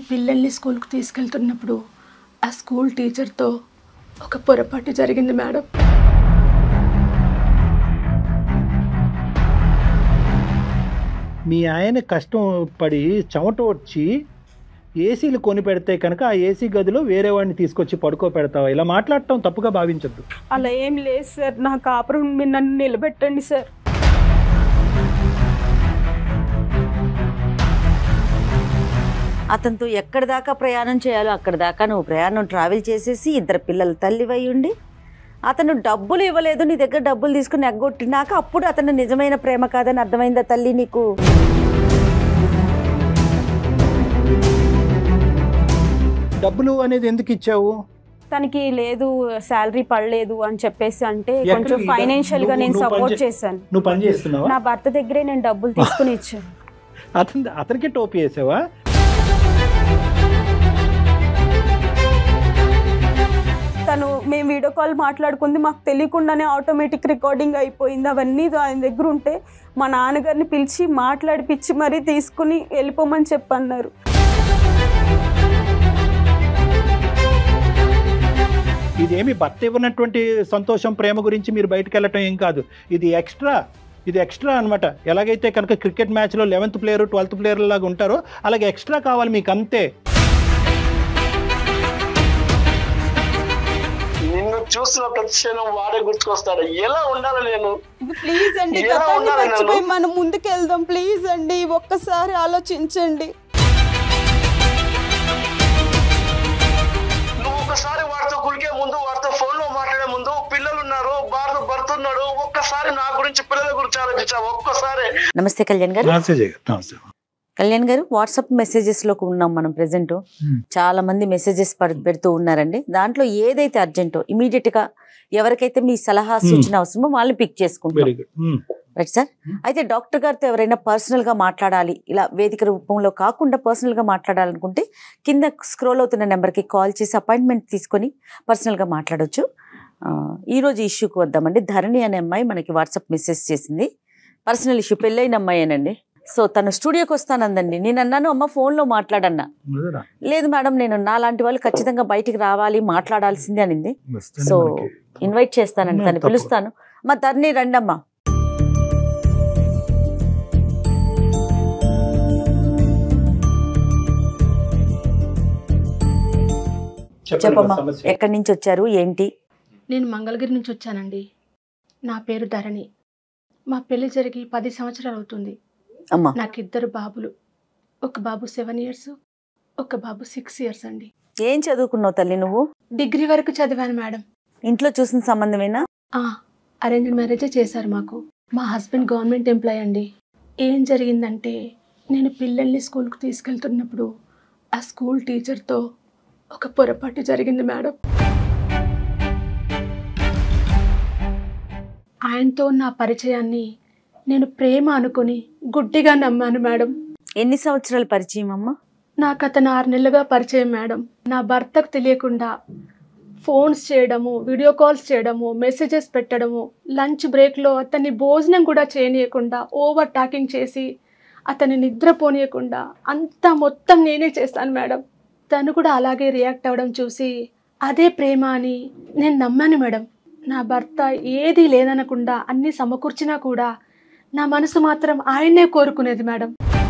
పిల్లల్ని స్కూల్కి తీసుకెళ్తున్నప్పుడు ఆ స్కూల్ టీచర్తో ఒక పొరపాటు జరిగింది మేడం మీ ఆయన కష్టం పడి చెమట వచ్చి ఏసీలు కొని పెడితే కనుక ఆ ఏసీ గదిలో వేరే వాడిని తీసుకొచ్చి పడుకో పెడతావా ఇలా మాట్లాడటం తప్పుగా భావించద్దు అలా ఏం లేదు సార్ నా కాపురం మీరు నన్ను నిలబెట్టండి సార్ అతనితో ఎక్కడి దాకా ప్రయాణం చేయాలో అక్కడి దాకా నువ్వు ప్రయాణం ట్రావెల్ చేసేసి ఇద్దరు పిల్లల తల్లివై ఉండి అతను డబ్బులు ఇవ్వలేదు నీ దగ్గర డబ్బులు తీసుకుని ఎగ్గొట్టినాక అప్పుడు అతను నిజమైన ప్రేమ కాదని అర్థమైందా తల్లి నీకు డబ్బులు అనేది ఎందుకు ఇచ్చావు తనకి లేదు శాలరీ పడలేదు అని చెప్పేసి అంటే ఎక్కడ కొంచెం ఈ ఫైనాన్షియల్ గా నువ్వు- నేను నువ్వు పని సపోర్ట్ చే- చేశాను నువ్వు పని చేస్తున్నావా నా భర్త దగ్గరే నేను డబ్బులు తీసుకుని ఇచ్చాను అతని అతనికి టోపీ వేసావా తను మేము వీడియో కాల్ మాట్లాడుకుంది మాకు తెలియకుండానే ఆటోమేటిక్ రికార్డింగ్ అయిపోయింది అవన్నీ ఆయన దగ్గర ఉంటే మా నాన్నగారిని పిలిచి మాట్లాడిపిచ్చి మరీ తీసుకుని వెళ్ళిపోమని చెప్పన్నారు ఇదేమి భర్త ఇవ్వనటువంటి సంతోషం ప్రేమ గురించి మీరు బయటకు వెళ్ళటం ఏం కాదు ఇది ఎక్స్ట్రా ఇది ఎక్స్ట్రా అన్నమాట ఎలాగైతే కనుక క్రికెట్ మ్యాచ్లో లెవెన్త్ ప్లేయర్ ట్వెల్త్ ప్లేయర్ లాగా ఉంటారో అలాగే ఎక్స్ట్రా కావాలి మీకు అంతే నిన్ను చూసిన ప్రతి క్షణం వాడే గుర్తుకొస్తాడు ఎలా ఉండాలి నేను ప్లీజ్ అండి ఎలా గతాన్ని ఉండాలి నన్ను? మర్చిపోయి మనం ముందుకు వెళ్దాం ప్లీజ్ అండి ఒక్కసారి ఆలోచించండి నువ్వు ఒకసారి వాడితో కులికే ముందు వాడితో ఫోన్ లో మాట్లాడే ముందు పిల్లలు ఉన్నారు భారత భర్త ఉన్నాడు ఒక్కసారి నా గురించి పిల్లల గురించి ఆలోచించావు ఒక్కసారి నమస్తే కళ్యాణ్ గారు నమస్తే జగన్ నమస్తే కళ్యాణ్ గారు వాట్సాప్ మెసేజెస్ లో ఉన్నాం మనం ప్రెసెంట్ Hmm. చాలా మంది మెసేజెస్ పెడుతూ ఉన్నారండి దాంట్లో ఏదైతే అర్జెంటో ఇమీడియట్ గా ఎవరికైతే మీ సలహా Hmm. సూచన అవసరమో వాళ్ళు పిక్ చేసుకుంటాం very good right sir Hmm. అయితే డాక్టర్ గారితో ఎవరైనా పర్సనల్ గా మాట్లాడాలి ఇలా వేదిక రూపంలో కాకుండా పర్సనల్ గా మాట్లాడాలనుకుంటే కింద స్క్రోల్ అవుతున్న నెంబర్కి కాల్ చేసి అపాయింట్మెంట్ తీసుకొని పర్సనల్ గా మాట్లాడొచ్చు ఆ, ఈ రోజు ఇష్యూకి వద్దామండి ధరణి అనే అమ్మాయి మనకి వాట్సాప్ మెసేజ్ చేసింది పర్సనల్ ఇష్యూ పెళ్ళైన అమ్మాయేనండి సో తను స్టూడియోకి వస్తానందండి నేను అన్నాను అమ్మ ఫోన్లో మాట్లాడన్నా లేదు మేడం నేను నాలాంటి వాళ్ళు ఖచ్చితంగా బయటికి రావాలి మాట్లాడాల్సిందే అనింది సో ఇన్వైట్ చేస్తానండి ఉమ్, తను తప్పకుండా. పిలుస్తాను మా ధరణి రండమ్మా చెప్పమ్మా ఎక్కడి నుంచి వచ్చారు ఏంటి నేను మంగళగిరి నుంచి వచ్చానండి నా పేరు ధరణి మా పెళ్లి జరిగి పది సంవత్సరాలు అవుతుంది అమ్మా నాకు ఇద్దరు బాబులు ఒక బాబు సెవెన్ ఇయర్స్ ఒక బాబు సిక్స్ ఇయర్స్ అండి ఏం చదువుకున్నావు తల్లి నువ్వు డిగ్రీ వరకు చదివాను మేడం ఇంట్లో చూసిన సంబంధమేనా అరేంజ్డ్ మ్యారేజే చేశారు మాకు మా హస్బెండ్ గవర్నమెంట్ ఎంప్లాయ్ అండి ఏం జరిగిందంటే నేను పిల్లల్ని స్కూల్కి తీసుకెళ్తున్నప్పుడు ఆ స్కూల్ టీచర్తో ఒక పొరపాటు జరిగింది మేడం ఆయనతో నా పరిచయాన్ని నేను ప్రేమ అనుకొని గుడ్డిగా నమ్మాను మేడం ఎన్ని సంవత్సరాల పరిచయం అమ్మా నాకు అతను ఆరు నెలలుగా పరిచయం మేడం నా భర్తకు తెలియకుండా ఫోన్స్ చేయడము వీడియో కాల్స్ చేయడము మెసేజెస్ పెట్టడము లంచ్ బ్రేక్లో అతన్ని భోజనం కూడా చేయనీయకుండా ఓవర్ టాకింగ్ చేసి అతన్ని నిద్రపోనీయకుండా అంతా మొత్తం నేనే చేస్తాను మేడం తను కూడా అలాగే రియాక్ట్ అవ్వడం చూసి అదే ప్రేమ అని నేను నమ్మాను మేడం నా భర్త ఏది లేదనకుండా అన్నీ సమకూర్చినా కూడా నా మనసు మాత్రం ఆయన్నే కోరుకునేది మేడం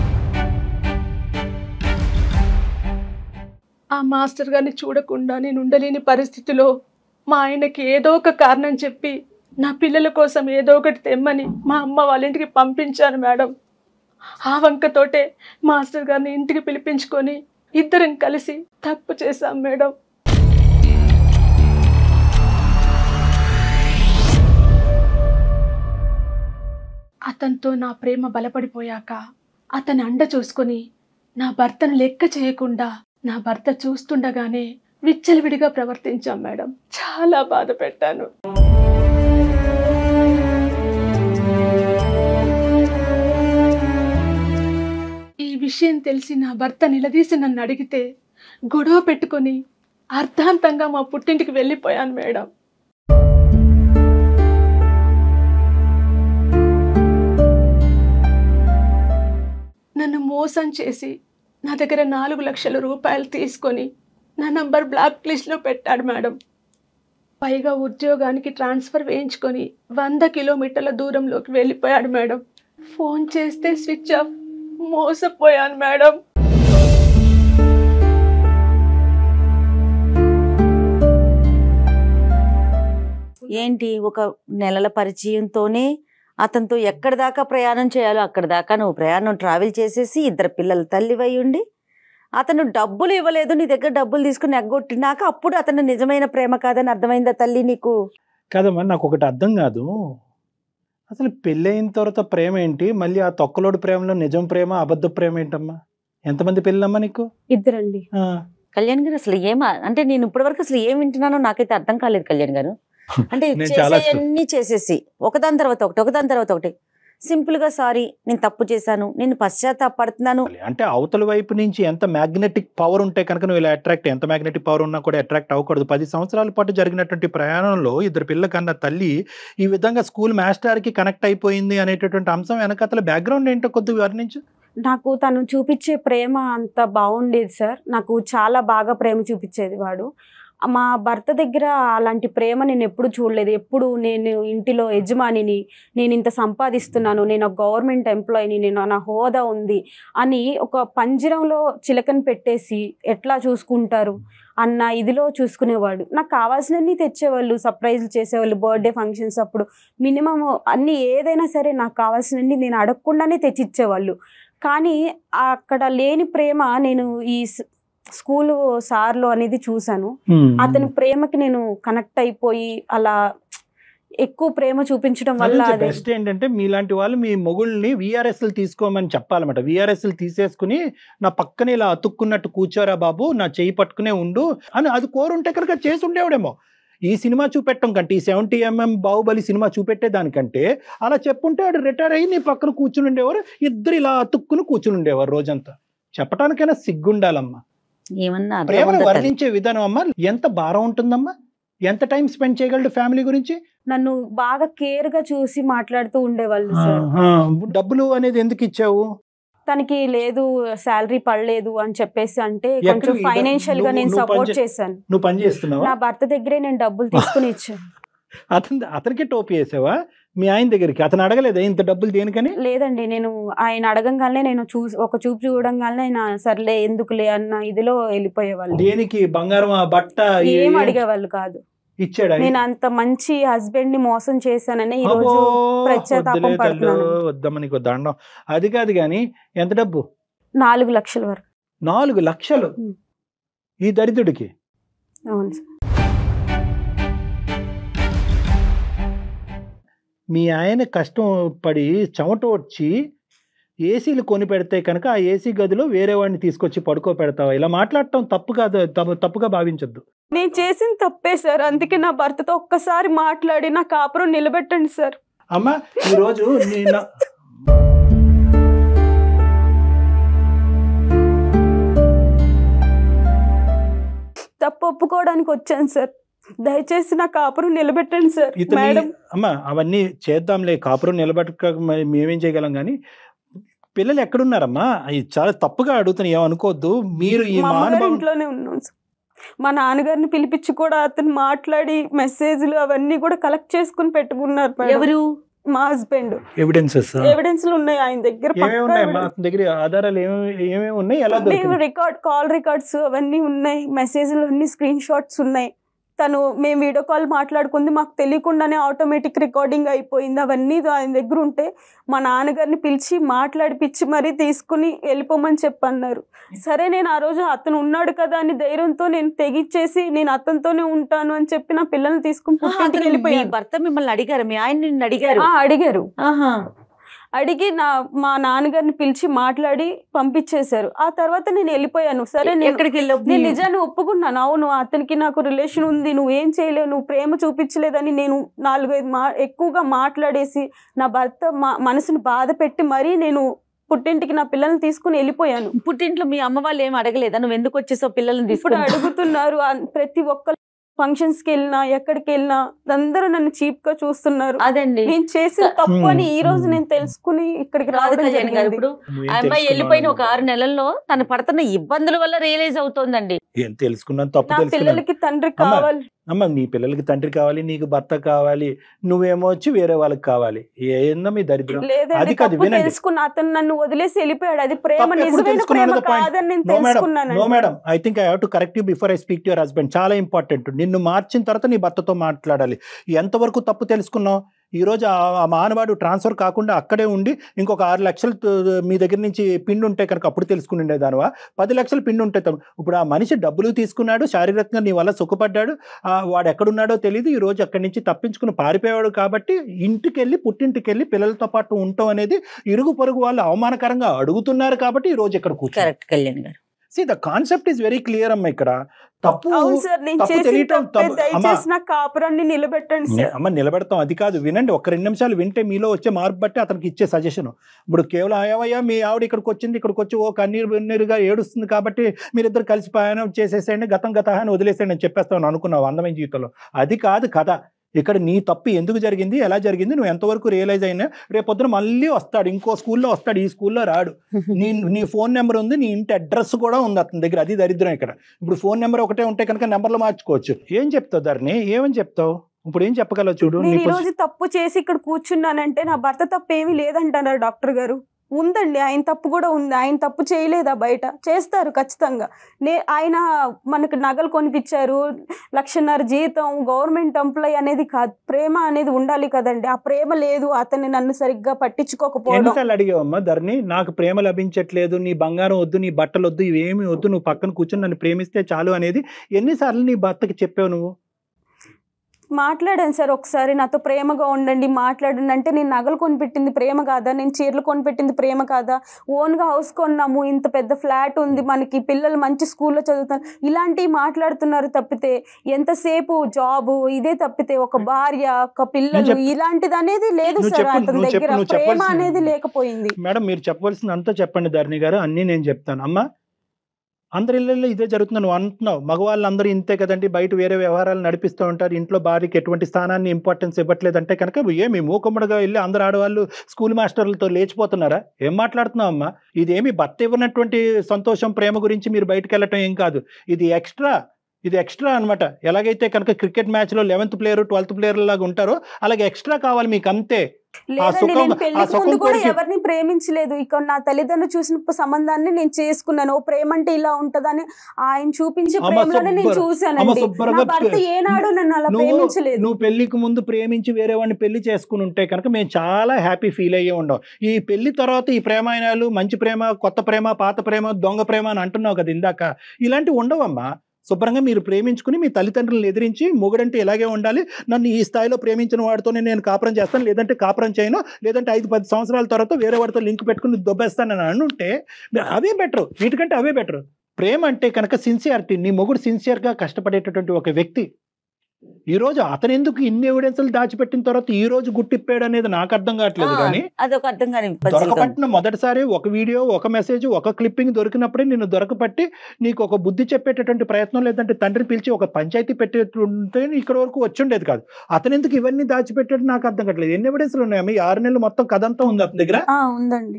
ఆ మాస్టర్ గారిని చూడకుండా నేను ఉండలేని పరిస్థితిలో మా ఆయనకి ఏదో ఒక కారణం చెప్పి నా పిల్లల కోసం ఏదో ఒకటి తెమ్మని మా అమ్మ వాళ్ళ ఇంటికి పంపించాను మేడం ఆ వంకతోటే మాస్టర్ గారిని ఇంటికి పిలిపించుకొని ఇద్దరం కలిసి తప్పు చేశాం మేడం అతనితో నా ప్రేమ బలపడిపోయాక అతని అండ చూసుకొని నా భర్తను లెక్క చేయకుండా నా భర్త చూస్తుండగానే విచ్చలవిడిగా ప్రవర్తించాం మేడం చాలా బాధ పెట్టాను ఈ విషయం తెలిసి నా భర్త నిలదీసి నన్ను అడిగితే గొడవ పెట్టుకొని అర్ధాంతంగా మా పుట్టింటికి వెళ్ళిపోయాను మేడం నన్ను మోసం చేసి నా దగ్గర నాలుగు లక్షల రూపాయలు తీసుకొని నా నంబర్ బ్లాక్ లిస్ట్లో పెట్టాడు మేడం పైగా ఉద్యోగానికి ట్రాన్స్ఫర్ వేయించుకొని వంద కిలోమీటర్ల దూరంలోకి వెళ్ళిపోయాడు మేడం ఫోన్ చేస్తే స్విచ్ ఆఫ్ మోసపోయాను మేడం ఏంటి ఒక నెలల పరిచయంతోనే అతనితో ఎక్కడి దాకా ప్రయాణం చేయాలో అక్కడి దాకా నువ్వు ప్రయాణం ట్రావెల్ చేసేసి ఇద్దరు పిల్లల తల్లివై ఉండి అతను డబ్బులు ఇవ్వలేదు నీ దగ్గర డబ్బులు తీసుకుని ఎగ్గొట్టినాక అప్పుడు అతను నిజమైన ప్రేమ కాదని అర్థమైందా తల్లి నీకు కదమ్మా నాకు ఒకటి అర్థం కాదు అసలు పెళ్ళయిన తర్వాత ప్రేమ ఏంటి మళ్ళీ ఆ తొక్కలోడు ప్రేమలో నిజం ప్రేమ అబద్ధ ప్రేమ ఏంటమ్మా ఎంతమంది పెళ్ళమ్మా నీకు ఇద్దరండి ఆ, కళ్యాణ్ గారు అసలు ఏం అంటే నేను ఇప్పటివరకు అసలు ఏం వింటున్నానో నాకైతే అర్థం కాలేదు కళ్యాణ్ గారు అంటే నేను చాలా చేసేయన్నీ చేసేసి ఒకదాని తర్వాత ఒకటి ఒకదాని తర్వాత ఒకటి సింపుల్ గా సారీ నేను తప్పు చేశాను నేను పశ్చాత్తాపడుతున్నాను అంటే అవతల వైపు నుంచి ఎంత మ్యాగ్నెటిక్ పవర్ ఉంటే కనుక నువ్వు ఇలా అట్రాక్ట్ ఎంత మ్యాగ్నెటిక్ పవర్ ఉన్నా కూడా అట్రాక్ట్ అవ్వకూడదు పది సంవత్సరాల పాటు జరిగినటువంటి ప్రయాణంలో ఇద్దరు పిల్లల కన్నా తల్లి ఈ విధంగా స్కూల్ మాస్టర్కి కనెక్ట్ అయిపోయింది అనేటటువంటి అంశం వెనకతల బ్యాక్గ్రౌండ్ ఏంటో కొద్దిగా వర్ణించు నాకు తను చూపించే ప్రేమ అంత బాగుండేది సార్ నాకు చాలా బాగా ప్రేమ చూపించేది వాడు మా భర్త దగ్గర అలాంటి ప్రేమ నేను ఎప్పుడు చూడలేదు ఎప్పుడు నేను ఇంటిలో యజమానిని నేను ఇంత సంపాదిస్తున్నాను నేను ఒక గవర్నమెంట్ ఎంప్లాయీని నేను నా హోదా ఉంది అని ఒక పంజరంలో చిలకని పెట్టేసి ఎట్లా చూసుకుంటారు అన్న ఇదిలో చూసుకునేవాడు నాకు కావాల్సినన్ని తెచ్చేవాళ్ళు సర్ప్రైజ్లు చేసేవాళ్ళు బర్త్డే ఫంక్షన్స్ అప్పుడు మినిమం అన్ని ఏదైనా సరే నాకు కావాల్సినన్ని నేను అడగకుండానే తెచ్చిచ్చేవాళ్ళు కానీ అక్కడ లేని ప్రేమ నేను ఈ స్- స్కూలు సార్లో అనేది చూశాను అతని ప్రేమకి నేను కనెక్ట్ అయిపోయి అలా ఎక్కువ ప్రేమ చూపించడం వల్ల అదే బెస్ట్ ఏంటంటే మీలాంటి వాళ్ళు మీ మొగుళ్ళని విఆర్ఎస్లు తీసుకోమని చెప్పాలన్నమాట విఆర్ఎస్లు తీసేసుకుని నా పక్కనే ఇలా అతుక్కున్నట్టు కూర్చోరా బాబు నా చేయి పట్టుకునే ఉండు అని అది కోరుంటే కనుక చేసి ఉండేవాడేమో ఈ సినిమా చూపెట్టం కంటే ఈ సెవెంటీ ఎంఎం బాహుబలి సినిమా చూపెట్టే దానికంటే అలా చెప్పుంటే వాడు రిటైర్ అయ్యి నీ పక్కన కూర్చుని ఉండేవారు ఇద్దరు ఇలా అతుక్కుని కూర్చుని ఉండేవారు రోజంతా చెప్పడానికైనా సిగ్గుండాలమ్మా ఏమన్నా అర్థం ప్రేమను ఉందా తల్లి? వర్ణించే విధానం అమ్మా ఎంత భారం ఉంటుందమ్మా ఎంత టైం స్పెండ్ చేయగలడు ఫ్యామిలీ గురించి నన్ను బాగా కేర్ గా చూసి మాట్లాడుతూ ఉండేవాళ్ళు సార్ ఆహా. డబ్బులు అనేది ఎందుకు ఇచ్చావు తనకి లేదు శాలరీ పడలేదు అని చెప్పేసి అంటే ఎక్కడ కొంచెం ఇద- ఫైనాన్షియల్ గా నువ్వు- నేను నువ్వు సపోర్ట్ పనిచే- చేశాను నువ్వు పని చేస్తున్నావా నా భర్త దగ్గరే నేను డబ్బులు తీసుకుని ఇచ్చాను అతని అతనికి టోపీ వేసావా మీ ఆయన దగ్గరికి అతను అడగలేదా ఇంత డబ్బులు దేనికని లేదండి నేను ఆయన అడగంగానే నేను చూసి ఒక చూపు చూడంగానే ఆయన సర్లే ఎందుకులే అన్న ఇదిలో వెళ్ళిపోయేవాళ్ళు దేనికి బంగారం ఆ బట్ట ఈ- ఏం అడిగేవాళ్ళు కాదు ఇచ్చాడా నేను అంత మంచి హస్బెండ్ ని మోసం చేశానని ఈ అబ్బో, రోజు పశ్చాత్తాపం వద్దులే తల్లు, పడుతున్నాను. వద్దమ్మ నీకు దండం అది కాదు కానీ ఎంత డబ్బు నాలుగు లక్షల వరకు నాలుగు లక్షలు ఉం. ఈ దరిద్రుడికి అవును సార్ మీ ఆయన కష్టం పడి చెమట వచ్చి ఏసీలు కొని పెడితే కనుక ఆ ఏసీ గదిలో వేరే వాడిని తీసుకొచ్చి పడుకో పెడతావా ఇలా మాట్లాడటం తప్పు కాదు తప్పు- తప్పుగా భావించొద్దు నేను చేసిన తప్పే సార్ అందుకే నా భర్తతో ఒక్కసారి మాట్లాడి నా కాపురం నిలబెట్టండి సార్ అమ్మ ఈరోజు నేను తప్పు ఒప్పుకోవడానికి వచ్చాను సార్ దయచేసి నా కాపురం నిలబెట్టండి సార్ ఇతని మేడం అమ్మ అవన్నీ చేద్దాంలే కాపురం నిలబెట్టక మరి మేమేం చేయగలం కానీ పిల్లలు ఎక్కడున్నారమ్మా అవి చాలా తప్పుగా అడుగుతున్నాయి ఏమనుకోవద్దు మీరు ఈ మా అమ్మగారి మానవ ఇంట్లోనే ఉన్నాం సార్ మా నాన్నగారిని పిలిపించి కూడా అతను మాట్లాడి మెసేజ్లు అవన్నీ కూడా కలెక్ట్ చేసుకుని పెట్టుకున్నారు మేడం. ఎవరు మా హస్బెండ్ ఎవిడెన్సెస్ ఎవిడెన్స్లు ఉన్నాయి ఆయన దగ్గర ఏమేమి ఉన్నాయమ్మా అతని దగ్గర ఆధారాలు ఏమేమి ఏమేమి ఉన్నాయి ఎలా దొరికినాయి రికార్డ్ కాల్ రికార్డ్స్ అవన్నీ ఉన్నాయి మెసేజ్లు అన్ని స్క్రీన్ షాట్స్ ఉన్నాయి తను మేము వీడియో కాల్ మాట్లాడుకుంది మాకు తెలియకుండానే ఆటోమేటిక్ రికార్డింగ్ అయిపోయింది అవన్నీ ఆయన దగ్గర ఉంటే మా నాన్నగారిని పిలిచి మాట్లాడిపిచ్చి మరీ తీసుకుని వెళ్ళిపోమని చెప్పన్నారు సరే నేను ఆ రోజు అతను ఉన్నాడు కదా అని ధైర్యంతో నేను తెగిచ్చేసి నేను అతనితోనే ఉంటాను అని చెప్పి నా పిల్లల్ని తీసుకుని ఆహా, పుట్టింటికి అతను మీ వెళ్ళిపోయాను భర్త మిమ్మల్ని అడిగారు మీ ఆయన నిన్ను అడిగారు ఆ, అడిగారు ఆహా అడిగి నా మా నాన్నగారిని పిలిచి మాట్లాడి పంపించేశారు ఆ తర్వాత నేను వెళ్ళిపోయాను సరే నేను ఎక్కడికి వెళ్ళావు నేను నిజాన్ని ఒప్పుకున్నాను అవును అతనికి నాకు రిలేషన్ ఉంది నువ్వు ఏం చేయలేవు నువ్వు ప్రేమ చూపించలేదని నేను నాలుగైదు మా ఎక్కువగా మాట్లాడేసి నా భర్త మా మనసును బాధ పెట్టి మరీ నేను పుట్టింటికి నా పిల్లల్ని తీసుకుని వెళ్ళిపోయాను పుట్టింట్లో మీ అమ్మ వాళ్ళు ఏం అడగలేదా నువ్వు ఎందుకు వచ్చేసావు పిల్లల్ని ఇప్పుడు తీసుకుని అడుగుతున్నారు అన్- ప్రతి ఒక్క ఫంక్షన్స్ కి వెళ్ళినా ఎక్కడికి వెళ్ళినా అందరూ నన్ను చీప్ గా చూస్తున్నారు అదండి నేను చేసిన తప్పు అని ఈ రోజు మ్మ్. నేను తెలుసుకుని ఇక్కడికి రాదు రావడం కళ్యాణ్ గారు జరిగింది ఇప్పుడు నువ్వేం ఆ అమ్మాయి తెలుసుకున్నావు వెళ్ళిపోయిన ఒక నువ్వు? ఆరు నెలల్లో తను పడుతున్న ఇబ్బందుల వల్ల రియలైజ్ అవుతోందండి ఏం తెలుసుకున్నాను తప్పు నా తెలుసుకున్నాను పిల్లలకి తండ్రి అమ్మ, కావాలి అమ్మ నీ పిల్లలకి తండ్రి కావాలి నీకు భర్త కావాలి నువ్వేమో వచ్చి వేరే వాళ్ళకి కావాలి ఏందో మీ దరిద్రం లేదండి అది కాదు, తప్పు వినండి. తెలుసుకున్న అతను నన్ను వదిలేసి వెళ్ళిపోయాడు అది ప్రేమ తప్పు ఎప్పుడు నిజమైన తెలుసుకున్నావు ప్రేమ అన్నది point. కాదని నేను నో మేడం నో తెలుసుకున్నాను madam I think I have to correct you before I speak to your husband చాలా ఇంపార్టెంట్ నిన్ను మార్చిన తర్వాత నీ భర్తతో మాట్లాడాలి ఎంతవరకు తప్పు తెలుసుకున్నావు ఈ రోజు ఆ ఆ మానవాడు ట్రాన్స్ఫర్ కాకుండా అక్కడే ఉండి ఇంకొక ఆరు లక్షలు త- మీ దగ్గర నుంచి పిండి ఉంటే కనుక అప్పుడు తెలుసుకుని ఉండేదానివా పది లక్షలు పిండి ఉంటే తప్ప- ఇప్పుడు ఆ మనిషి డబ్బులు తీసుకున్నాడు శారీరకంగా నీ వల్ల సుఖపడ్డాడు ఆ వాడు ఎక్కడున్నాడో తెలియదు ఈ రోజు అక్కడి నుంచి తప్పించుకుని పారిపోయాడు కాబట్టి ఇంటికి వెళ్ళి పుట్టింటికి వెళ్ళి పిల్లలతో పాటు ఉండటం అనేది ఇరుగు పొరుగు వాళ్ళు అవమానకరంగా అడుగుతున్నారు కాబట్టి ఈ రోజు ఇక్కడ కూర్చో కరెక్ట్ కళ్యాణ్ గారు see the concept is very clear అమ్మ ఇక్కడ తప్పు అవును సార్ నేను తప్పు చేసిన తెలియటం తప్పే తప్పు- అమ్మా. దయచేసి నా కాపురాన్ని నిలబెట్టండి నే- సార్ అమ్మ నిలబెడతాం అది కాదు వినండి ఒక రెండు నిమిషాలు వింటే మీలో వచ్చే మార్పు బట్టి అతనికి ఇచ్చే సజెషన్ ఇప్పుడు కేవలం అయ్యవయ్యా మీ ఆవిడ ఇక్కడికి వచ్చింది ఇక్కడికి వచ్చి ఓ కన్నీరు వెన్నీరుగా ఏడుస్తుంది కాబట్టి మీరిద్దరు కలిసి ప్రయాణం చేసేసేయండి గతం గత అని వదిలేసేయండి అని చెప్పేస్తాను అనుకున్నావు అందమైన జీవితంలో అది కాదు కథ ఇక్కడ నీ తప్పు ఎందుకు జరిగింది ఎలా జరిగింది నువ్వు ఎంతవరకు రియలైజ్ అయినా రేపొద్దున మళ్ళీ వస్తాడు ఇంకో స్కూల్లో వస్తాడు ఈ స్కూల్లో రాడు నీ నీ ఫోన్ నెంబర్ ఉంది నీ ఇంటి అడ్రస్ కూడా ఉంది అతని దగ్గర అది దరిద్రం ఇక్కడ ఇప్పుడు ఫోన్ నెంబర్ ఒకటే ఉంటే కనుక నెంబర్లు మార్చుకోవచ్చు ఏం చెప్తావు ధరణి ఏమని చెప్తావు ఇప్పుడు ఏం చెప్పగలవు చూడు నీ నేను ఈ పొజిషన్- రోజు తప్పు చేసి ఇక్కడ కూర్చున్నానంటే నా భర్త తప్పు ఏమీ లేదంటున్నారు డాక్టర్ గారు ఉందండి ఆయన తప్పు కూడా ఉంది ఆయన తప్పు చేయలేదా బయట చేస్తారు ఖచ్చితంగా నే ఆయన మనకు నగలు కొనిపించారు లక్షన్నర జీతం గవర్నమెంట్ ఎంప్లాయ్ అనేది కాదు ప్రేమ అనేది ఉండాలి కదండి ఆ ప్రేమ లేదు అతన్ని నన్ను సరిగ్గా పట్టించుకోకపోవడం ఎన్నిసార్లు అడిగావమ్మా ధరణి నాకు ప్రేమ లభించట్లేదు నీ బంగారం వద్దు నీ బట్టలు వద్దు ఇవేమి వద్దు నువ్వు పక్కన కూర్చొని నన్ను ప్రేమిస్తే చాలు అనేది ఎన్నిసార్లు నీ భర్తకి చెప్పావు నువ్వు మాట్లాడాను సార్ ఒకసారి నాతో ప్రేమగా ఉండండి మాట్లాడండి అంటే నేను నగలు కొనిపెట్టింది ప్రేమ కాదా నేను చీరలు కొనిపెట్టింది ప్రేమ కాదా ఓన్గా హౌస్ కొన్నాము ఇంత పెద్ద ఫ్లాట్ ఉంది మనకి పిల్లలు మంచి స్కూల్లో చదువుతారు ఇలాంటివి మాట్లాడుతున్నారు తప్పితే ఎంతసేపు జాబు ఇదే తప్పితే ఒక భార్య ఒక పిల్లలు చెప్పు. ఇలాంటిది అనేది లేదు నువ్వు సార్ చెప్పు, అతని నువ్వు చెప్పు, దగ్గర నువ్వు ప్రేమ చెప్పాల్సింది. అనేది లేకపోయింది మేడం మీరు చెప్పవలసింది అంతా చెప్పండి ధరణి గారు అన్నీ నేను చెప్తాను అమ్మా అందరి ఇళ్ళల్లో ఇదే జరుగుతుంది నువ్వు అంటున్నావు మగవాళ్ళు అందరూ ఇంతే కదండి బయట వేరే వ్యవహారాలు నడిపిస్తూ ఉంటారు ఇంట్లో భార్యకి ఎటువంటి స్థానాన్ని ఇంపార్టెన్స్ ఇవ్వట్లేదంటే కనుక ఏమి మూకమ్మడిగా వెళ్ళి అందరు ఆడవాళ్ళు స్కూల్ మాస్టర్లతో లేచిపోతున్నారా ఏం మాట్లాడుతున్నావు అమ్మా ఇదేమి భర్త ఇవ్వనటువంటి సంతోషం ప్రేమ గురించి మీరు బయటకు వెళ్ళటం ఏం కాదు ఇది ఎక్స్ట్రా ఇది ఎక్స్ట్రా అన్నమాట ఎలాగైతే కనుక క్రికెట్ మ్యాచ్లో లెవెన్త్ ప్లేయర్ ట్వెల్త్ ప్లేయర్ లాగా ఉంటారో అలాగే ఎక్స్ట్రా కావాలి మీకు అంతే లేదండి సుఖం- నేను ఆ పెళ్లికి సుఖం ముందు కూడా కోరికి- ఎవరిని ప్రేమించలేదు ఇక నా తల్లిదండ్రులు చూసిన సంబంధాన్ని నేను చేసుకున్నాను ఓ ప్రేమ అంటే ఇలా ఉంటదని ఆయన చూపించే అమ్మ ప్రేమలోనే నేను శుభ్ర- అమ్మ చూశానండి శుభ్రంగా నా భర్త ఏనాడు నన్ను అలా నువ్వు ప్రేమించలేదు నువ్వు పెళ్లికి ముందు ప్రేమించి వేరే వాడిని పెళ్లి చేసుకుని ఉంటే కనుక మేము చాలా హ్యాపీ ఫీల్ అయ్యే ఉండం ఈ పెళ్లి తర్వాత ఈ ప్రేమాయణాలు మంచి ప్రేమ కొత్త ప్రేమ పాత ప్రేమ దొంగ ప్రేమ అని అంటున్నావు కదా ఇందాక ఇలాంటివి ఉండవమ్మా శుభ్రంగా మీరు ప్రేమించుకుని మీ తల్లిదండ్రులను ఎదిరించి మొగుడంటే ఇలాగే ఉండాలి నన్ను ఈ స్థాయిలో ప్రేమించిన వాడితోనే నేను కాపురం చేస్తాను లేదంటే కాపురం చేయను లేదంటే ఐదు పది సంవత్సరాల తర్వాత వేరే వాడితో లింక్ పెట్టుకుని దొబ్బేస్తానని అనుంటే అవే బెటర్ వీటికంటే అవే బెటర్ ప్రేమ అంటే కనుక సిన్సియారిటీ నీ మొగుడు సిన్సియర్గా కష్టపడేటటువంటి ఒక వ్యక్తి ఈ రోజు అతను ఎందుకు ఇన్ని ఎవిడెన్స్లు దాచిపెట్టిన తర్వాత ఈ రోజు గుట్టిప్పాడు అనేది నాకు అర్థం కావట్లేదు కానీ అదొక అర్థం కాని puzzle గా ఉంది. దొరకపట్టిన మొదటిసారి ఒక వీడియో ఒక మెసేజ్ ఒక క్లిప్పింగ్ దొరికినప్పుడే నిన్ను దొరకపట్టి నీకు ఒక బుద్ధి చెప్పేటటువంటి ప్రయత్నం లేదంటే తండ్రిని పిలిచి ఒక పంచాయతీ పెట్టేటుంటే ఇక్కడ వరకు వచ్చుండేది కాదు అతను ఎందుకు ఇవన్నీ దాచిపెట్టాడు నాకు అర్థం కావట్లేదు ఎన్ని ఎవిడెన్స్లు ఉన్నాయమ్మా ఈ ఆరు నెలలు మొత్తం కథ అంతా ఉంది అతని దగ్గర ఆ, ఉందండి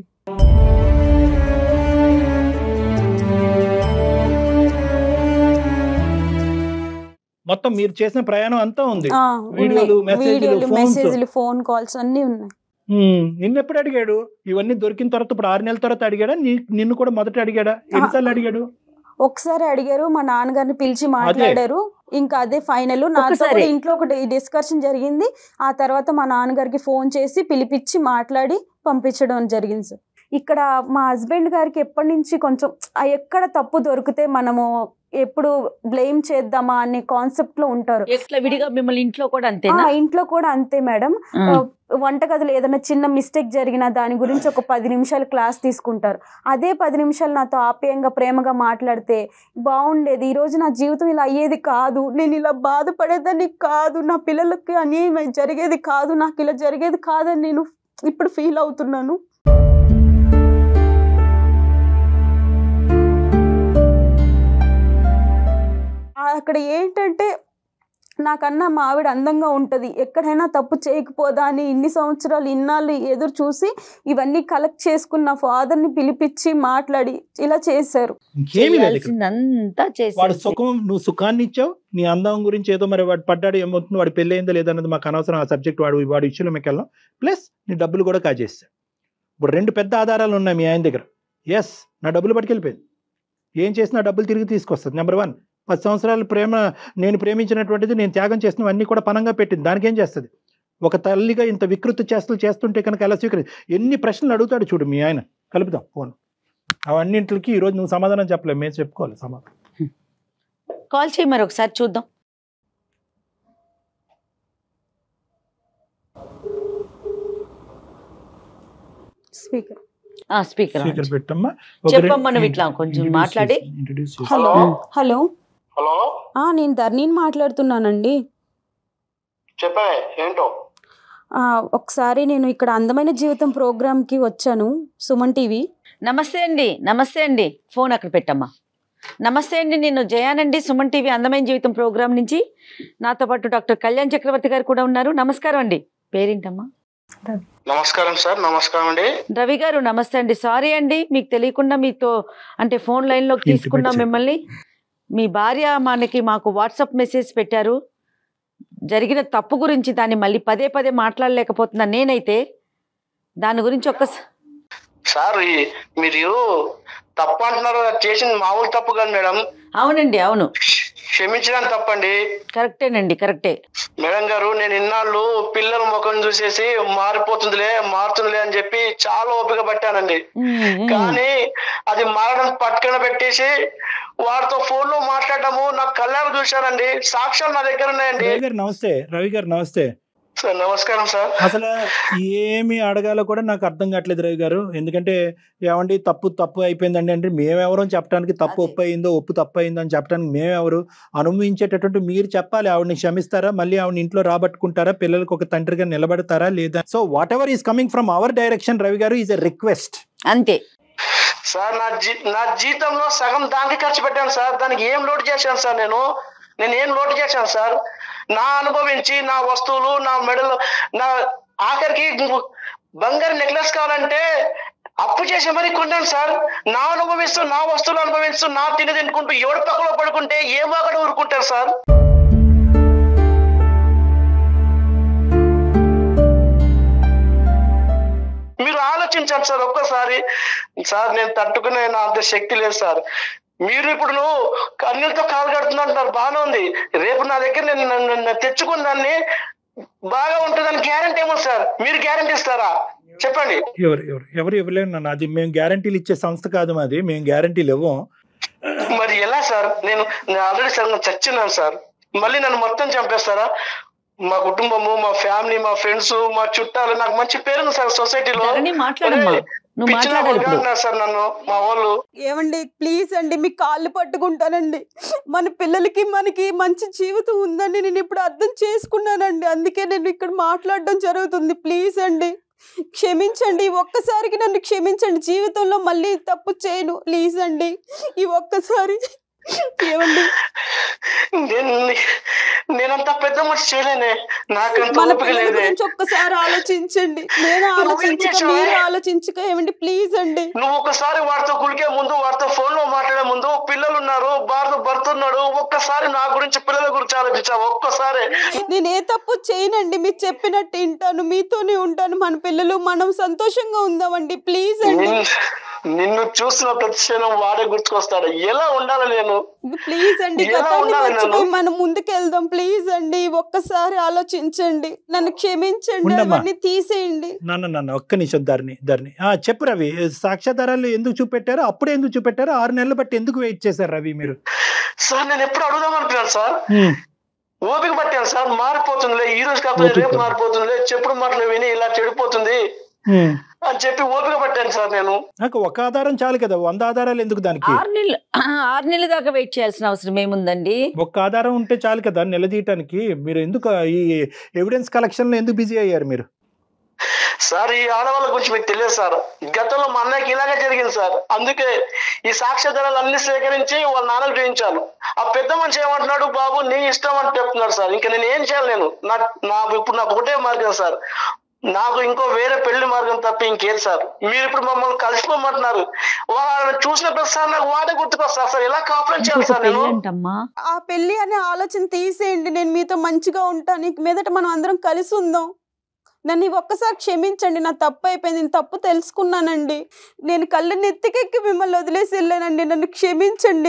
మొత్తం మీరు చేసిన ప్రయాణం అంతా ఉంది ఆ, వీడియోలు, ఉన్నాయి. మెసేజ్లు, వీడియోలు ఫోన్స్. మెసేజ్లు ఫోన్ కాల్స్ అన్ని ఉన్నాయి ఉమ్, నిన్నెప్పుడు అడిగాడు ఇవన్నీ దొరికిన తర్వాత ఇప్పుడు ఆరు నెలల తర్వాత అడిగాడా నీ- నిన్ను కూడా మొదట అడిగాడా ఎన్నిసార్లు అడిగాడు ఒకసారి అడిగారు మా నాన్నగారిని పిలిచి మాట్లాడారు ఇంకా అదే ఫైనల్ నాతో ఒక్కసారి. కూడా ఇంట్లో ఒకటి డిస్కషన్ జరిగింది ఆ తర్వాత మా నాన్నగారికి ఫోన్ చేసి పిలిపించి మాట్లాడి పంపించడం జరిగింది సార్ ఇక్కడ మా హస్బెండ్ గారికి ఎప్పటి నుంచి కొంచెం ఆ ఎక్కడ తప్పు దొరికితే మనము ఎప్పుడు బ్లేమ్ చేద్దామా అనే కాన్సెప్ట్ లో ఉంటారు ఎట్లా విడిగా మిమ్మల్ని ఇంట్లో కూడా ఆ అంతేనా ఇంట్లో కూడా అంతే మేడం ఆ. వంటగదిలో ఏదైనా చిన్న మిస్టేక్ జరిగినా దాని గురించి ఒక పది నిమిషాలు క్లాస్ తీసుకుంటారు అదే పది నిమిషాలు నాతో ఆప్యాయంగా ప్రేమగా మాట్లాడితే బాగుండేది ఈ రోజు నా జీవితం ఇలా అయ్యేది కాదు నేను ఇలా బాధపడేదాన్ని కాదు నా పిల్లలకి అన్యాయం అయి జరిగేది కాదు నాకు ఇలా జరిగేది కాదని నేను ఇప్పుడు ఫీల్ అవుతున్నాను ఆ అక్కడ ఏంటంటే నాకన్నా మా ఆవిడ అందంగా ఉంటుంది ఎక్కడైనా తప్పు చేయకపోదా అని ఇన్ని సంవత్సరాలు ఇన్నాళ్ళు ఎదురు చూసి ఇవన్నీ కలెక్ట్ చేసుకున్న ఫాదర్ని పిలిపించి మాట్లాడి ఇలా చేశారు ఇంకేమీ లేదు ఇక్కడ. చేయాల్సిందంతా వాడు చేసి సుఖం నువ్వు సుఖాన్ని ఇచ్చావు నీ అందం గురించి ఏదో మరి వాడు పడ్డాడు ఏమవుతుంది వాడు పెళ్ళి అయిందో లేదన్నది మాకు అనవసరం ఆ సబ్జెక్ట్ వాడు వాడి ఇష్యూలో మీకు వెళ్ళాం ప్లస్ నీ డబ్బులు కూడా కాజేస్తా ఇప్పుడు రెండు పెద్ద ఆధారాలు ఉన్నాయి మీ ఆయన దగ్గర ఎస్ నా డబ్బులు పట్టుకెళ్ళిపోయింది ఏం చేసినా డబ్బులు తిరిగి తీసుకొస్తుంది నెంబర్ వన్ పది సంవత్సరాలు ప్రేమ నేను ప్రేమించినటువంటిది నేను త్యాగం చేసినవన్నీ కూడా పనంగా పెట్టింది దానికి ఏం చేస్తుంది ఒక తల్లిగా ఇంత వికృతి చేష్టలు చేస్తుంటే కనుక ఎలా స్వీకరి ఎన్ని ప్రశ్నలు అడుగుతాడు చూడు మీ ఆయన కలుపుదాం ఫోన్ అవన్నింటికి ఈరోజు నువ్వు సమాధానం చెప్పలేవు మేము చెప్పుకోవాలి సమాధానం కాల్ చేయి మరి ఒకసారి చూద్దాం స్పీకర్ ఆ స్పీకర్ స్పీకర్ పెట్టమ్మా ఒక చెప్పమ్మా రెండు- నువ్వు ఇట్లా కొంచెం introduce మాట్లాడి. చేసి- introduce చేసి. హలో హలో హలో ఆ, నేను ధర్నీని మాట్లాడుతున్నానండి చెప్పే ఏంటో ఆ, ఒకసారి నేను ఇక్కడ అందమైన జీవితం ప్రోగ్రామ్కి వచ్చాను సుమన్ టీవీ నమస్తే అండి నమస్తే అండి ఫోన్ అక్కడ పెట్టమ్మా నమస్తే అండి నేను జయానండి సుమన్ టీవీ అందమైన జీవితం ప్రోగ్రామ్ నుంచి నాతో పాటు డాక్టర్ కళ్యాణ్ చక్రవర్తి గారు కూడా ఉన్నారు నమస్కారం అండి పేరేంటమ్మా నమస్కారం సార్ నమస్కారం అండి రవి గారు నమస్తే అండి సారీ అండి మీకు తెలియకుండా మీతో అంటే ఫోన్ లైన్లోకి ఇంటికి తీసుకున్నాం వచ్చారు. మిమ్మల్ని మీ భార్య మనకి మాకు వాట్సాప్ మెసేజ్ పెట్టారు జరిగిన తప్పు గురించి దాన్ని మళ్ళీ పదే పదే మాట్లాడలేకపోతున్నా నేనైతే దాని గురించి ఒక్క సార్ ఈ- మీరు తప్పు అంటున్నారు అది చేసింది మామూలు తప్పు కాదు మేడం అవునండి అవును క్షమించడానికి తప్పండి కరెక్టేనండి కరెక్టే మేడం గారు నేను ఇన్నాళ్ళు పిల్లల ముఖం చూసేసి మారిపోతుందిలే మారుతుందిలే అని చెప్పి చాలా ఓపిక పట్టానండి ఉమ్, ఉమ్. కానీ అది మారడం పట్టుకుని పెట్టేసి వాడితో ఫోన్ లో మాట్లాడటము నాకు కళ్ళారు చూశానండి సాక్ష్యాలు నా దగ్గర ఉన్నాయండి రవి గారు నమస్తే రవి గారు నమస్తే సార్ నమస్కారం సార్ అసలు ఏమి అడగాలో కూడా నాకు అర్థం కావట్లేదు రవి గారు ఎందుకంటే ఏమండి తప్పు తప్పు అయిపోయిందండి అంటే మేమెవరో చెప్పడానికి తప్పు అదే. ఒప్పు అయిందో ఒప్పు తప్పు అయిందో అని చెప్పడానికి మేమెవరు అనుభవించేటటువంటి మీరు చెప్పాలి ఆవిడని క్షమిస్తారా మళ్ళీ ఆవిడ ఇంట్లో రాబట్టుకుంటారా పిల్లలకు ఒక తండ్రిగా నిలబడతారా లేదా so whatever is coming from our direction Ravi గారు ఈజ్ ఎ రిక్వెస్ట్ అంతే సార్ నా జీ నా జీతంలో సగం దానికి ఖర్చు పెట్టాను సార్ దానికి ఏం లోటు చేశాను సార్ నేను నేను ఏం లోటు చేశాను సార్ నా అనుభవించి నా వస్తువులు నా మెడలు నా ఆఖరికి బంగారు నెక్లెస్ కావాలంటే అప్పు చేసి మరీ కొన్నాను సార్ నా అనుభవిస్తూ నా వస్తువులు అనుభవిస్తూ నా తిని తినుకుంటూ ఎవడి పక్కలో పడుకుంటే ఏ వాగడ ఊరుకుంటారు సార్ మీరు ఆలోచించండి సార్ ఒక్కసారి సార్ నేను తట్టుకునే నా అంత శక్తి లేదు సార్ మీరు ఇప్పుడు నువ్వు కన్నీళ్ళతో కాలు కడుతున్నట్టున్నారు బాగానే ఉంది రేపు నా దగ్గర నేను నన్ను- నన్ను తెచ్చుకున్న దాన్ని బాగా ఉంటుందని గ్యారంటీ ఏమో సార్ మీరు గ్యారంటీ ఇస్తారా చెప్పండి ఎవరు ఎవరు ఎవరు ఇవ్వలేము నన్ను అది మేము గ్యారంటీలు ఇచ్చే సంస్థ కాదు మాది మేము గ్యారంటీలు ఇవ్వం మరి ఎలా సార్ నేను నేను ఆల్రెడీ సార్ నేను చచ్చిన్నాను సార్ మళ్ళీ నన్ను మొత్తం చంపేస్తారా మా కుటుంబము మా ఫ్యామిలీ మా ఫ్రెండ్స్ మా చుట్టాలు నాకు మంచి పేరు సార్ సొసైటీలో ధరణి మాట్లాడమ్మా నువ్వు మాట్లాడాలి ఇప్పుడు సార్ నన్ను మా వాళ్ళు ఏమండి ప్లీజ్ అండి మీ కాళ్ళు పట్టుకుంటానండి మన పిల్లలకి మనకి మంచి జీవితం ఉందని నేను ఇప్పుడు అర్థం చేసుకున్నానండి అందుకే నేను ఇక్కడ మాట్లాడడం జరుగుతుంది ప్లీజ్ అండి క్షమించండి ఈ ఒక్కసారికి నన్ను క్షమించండి జీవితంలో మళ్ళీ తప్పు చేయను ప్లీజ్ అండి ఈ ఒక్కసారి ఏమండి నేను నేనంత పెద్ద మనిషి చేయలేనే నాకంత మన ఓపిక పిల్లల లేదే గురించి ఒక్కసారి ఆలోచించండి నేను ఆలోచించక చేసావే? మీరు ఆలోచించక ఏమండి ప్లీజ్ అండి నువ్వు ఒకసారి వాడితో కులికే ముందు వాడితో ఫోన్ లో మాట్లాడే ముందు పిల్లలు ఉన్నారు భార్త భర్త ఉన్నాడు ఒక్కసారి నా గురించి పిల్లల గురించి ఆలోచించావు ఒక్కసారి నేను ఏ తప్పు చేయనండి మీరు చెప్పినట్టు వింటాను మీతోనే ఉంటాను మన పిల్లలు మనం సంతోషంగా ఉందామండి ప్లీజ్ అండి నిన్ను- నిన్ను చూసిన ప్రతి క్షణం వాడే గుర్తుకొస్తాడు ఎలా ఉండాలి నేను ప్లీజ్ అండి ఎలా గతాన్ని ఉండాలి మర్చిపోయి నేను? మనం ముందుకెళ్దాం ప్లీజ్ అండి ఒక్కసారి ఆలోచించండి నన్ను క్షమించండి ఉండమ్మా. అవన్నీ తీసేయండి నాన్న నాన్న ఒక్క నిమిషం ధరణి ధరణి ఆ, చెప్పు రవి సాక్ష్యాధారాలు ఎందుకు చూపెట్టారు అప్పుడే ఎందుకు చూపెట్టారు ఆరు నెలలు బట్టి ఎందుకు వెయిట్ చేశారు రవి మీరు సార్ నేను ఎప్పుడు అడుగుదాం అనుకున్నాను సార్ ఓపిక పట్టాను సార్ మారిపోతుందిలే ఈ రోజు కాకపోతే ఓపిక. రేపు మారిపోతుందిలే చెప్పుడు మాటలు విని ఇలా చెడిపోతుంది అని చెప్పి ఓపిక పట్టాను సార్ నేను నాకు ఒక ఆధారం చాలు కదా వంద ఆధారాలు ఎందుకు దానికి ఆరు నెలలు ఆరు నెలల దాకా వెయిట్ చేయాల్సిన అవసరం ఏముందండి ఒక్క ఆధారం ఉంటే చాలు కదా నిలదీయటానికి మీరు ఎందుకు ఈ ఎవిడెన్స్ కలెక్షన్ లో ఎందుకు బిజీ అయ్యారు మీరు సార్ ఈ ఆడవాళ్ళ గురించి మీకు తెలియదు సార్ గతంలో మా అన్నయ్యకి ఇలాగే జరిగింది సార్ అందుకే ఈ సాక్ష్యాధారాలు అన్ని సేకరించి వాళ్ళ నాన్నకు చూపించాను ఆ పెద్ద మనిషి ఏమంటున్నాడు బాబు నీ ఇష్టం అని చెప్తున్నాడు సార్ ఇంకా నేను ఏం చేయాలి నేను నా నా ఇప్పుడు నాకు ఒకటే మార్గం సార్ నాకు ఇంకో వేరే పెళ్లి మార్గం తప్ప ఇంకేది సార్ మీరు ఇప్పుడు మమ్మల్ని కలిసిపోమంటున్నారు వాళ్ళని చూసిన ప్రతిసారి నాకు వాడే గుర్తుకొస్తారు సార్ ఎలా కాపురం చేయాలి సార్ నేను పెళ్ళంటమ్మా ఆ పెళ్లి అనే ఆలోచన తీసేయండి నేను మీతో మంచిగా ఉంటాను ఇక మీదట మనం అందరం కలిసి ఉందాం నన్ను ఈ ఒక్కసారి క్షమించండి నా తప్పు అయిపోయింది నేను తప్పు తెలుసుకున్నానండి నేను కళ్ళు నెత్తికెక్కి మిమ్మల్ని వదిలేసి వెళ్ళానండి నన్ను క్షమించండి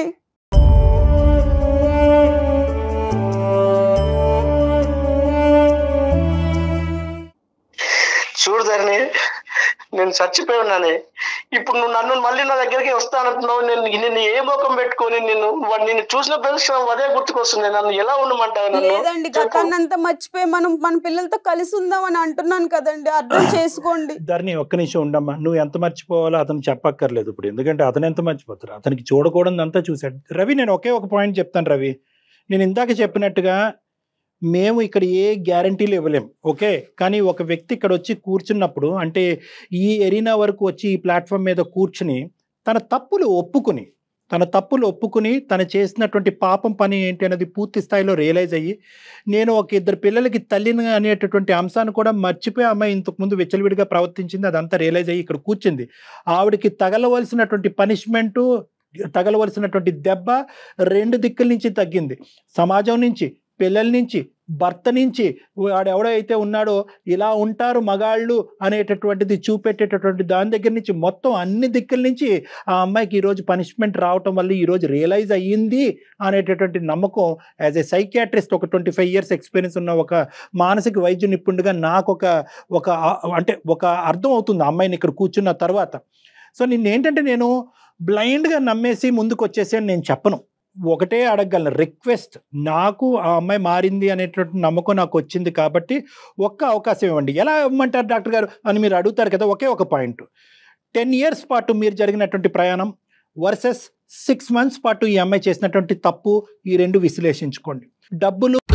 చూడు ధరణి నేను చచ్చిపోయి ఉన్నాను ఇప్పుడు నువ్వు నన్ను మళ్ళీ నా దగ్గరికి వస్తానంటున్నావు నేను నిన్ను ఏ ముఖం పెట్టుకొని నిన్ను వాడు నిన్ను చూసిన ప్రదేశం అదే గుర్తుకొస్తుంది నన్ను ఎలా ఉండమంటావు నన్ను లేదండి చెప్పు. గతాన్ని అంతా మర్చిపోయి మనం మన పిల్లలతో కలిసి ఉందాం అని అంటున్నాను కదండి అర్థం చేసుకోండి ధరణి ఒక్క నిమిషం ఉండమ్మా నువ్వు ఎంత మర్చిపోవాలో అతను చెప్పక్కర్లేదు ఇప్పుడు ఎందుకంటే అతను ఎంత మర్చిపోతారు అతనికి చూడకూడదు అంతా చూశాడు రవి నేను ఒకే ఒక పాయింట్ చెప్తాను రవి నేను ఇందాక చెప్పినట్టుగా మేము ఇక్కడ ఏ గ్యారంటీలు ఇవ్వలేం ఓకే కానీ ఒక వ్యక్తి ఇక్కడ వచ్చి కూర్చున్నప్పుడు అంటే ఈ ఎరీనా వరకు వచ్చి ఈ ప్లాట్ఫామ్ మీద కూర్చుని తన తప్పులు ఒప్పుకుని తన తప్పులు ఒప్పుకుని తను చేసినటువంటి పాపం పని ఏంటి అనేది పూర్తి స్థాయిలో రియలైజ్ అయ్యి నేను ఒక ఇద్దరు పిల్లలకి తల్లిని అనేటటువంటి అంశాన్ని కూడా మర్చిపోయి అమ్మాయి ఇంతకుముందు విచ్చలవిడిగా ప్రవర్తించింది అదంతా రియలైజ్ అయ్యి ఇక్కడ కూర్చుంది ఆవిడకి తగలవలసినటువంటి పనిష్మెంటు తగలవలసినటువంటి దెబ్బ రెండు దిక్కుల నుంచి తగ్గింది సమాజం నుంచి పిల్లల నుంచి భర్త నుంచి వాడు ఎవడైతే ఉన్నాడో ఇలా ఉంటారు మగాళ్ళు అనేటటువంటిది చూపెట్టేటటువంటి దాని దగ్గర నుంచి మొత్తం అన్ని దిక్కుల నుంచి ఆ అమ్మాయికి ఈరోజు పనిష్మెంట్ రావటం వల్ల ఈరోజు రియలైజ్ అయ్యింది అనేటటువంటి నమ్మకం యాజ్ ఎ సైకియాట్రిస్ట్ ఒక ట్వంటీ ఫైవ్ ఇయర్స్ ఎక్స్పీరియన్స్ ఉన్న ఒక మానసిక వైద్య నిపుణుడిగా నాకు ఒక ఒక ఆ- అంటే ఒక అర్థం అవుతుంది ఆ అమ్మాయిని ఇక్కడ కూర్చున్న తర్వాత సో నిన్న ఏంటంటే నేను బ్లైండ్గా నమ్మేసి ముందుకు వచ్చేసి అని నేను చెప్పను ఒకటే అడగగలను రిక్వెస్ట్ నాకు ఆ అమ్మాయి మారింది అనేటువంటి నమ్మకం నాకు వచ్చింది కాబట్టి ఒక్క అవకాశం ఇవ్వండి ఎలా ఇవ్వమంటారు డాక్టర్ గారు అని మీరు అడుగుతారు కదా ఒకే ఒక పాయింట్ టెన్ ఇయర్స్ పాటు మీరు జరిగినటువంటి ప్రయాణం వర్సెస్ సిక్స్ మంత్స్ పాటు ఈ అమ్మాయి చేసినటువంటి తప్పు ఈ రెండు విశ్లేషించుకోండి డబ్బులు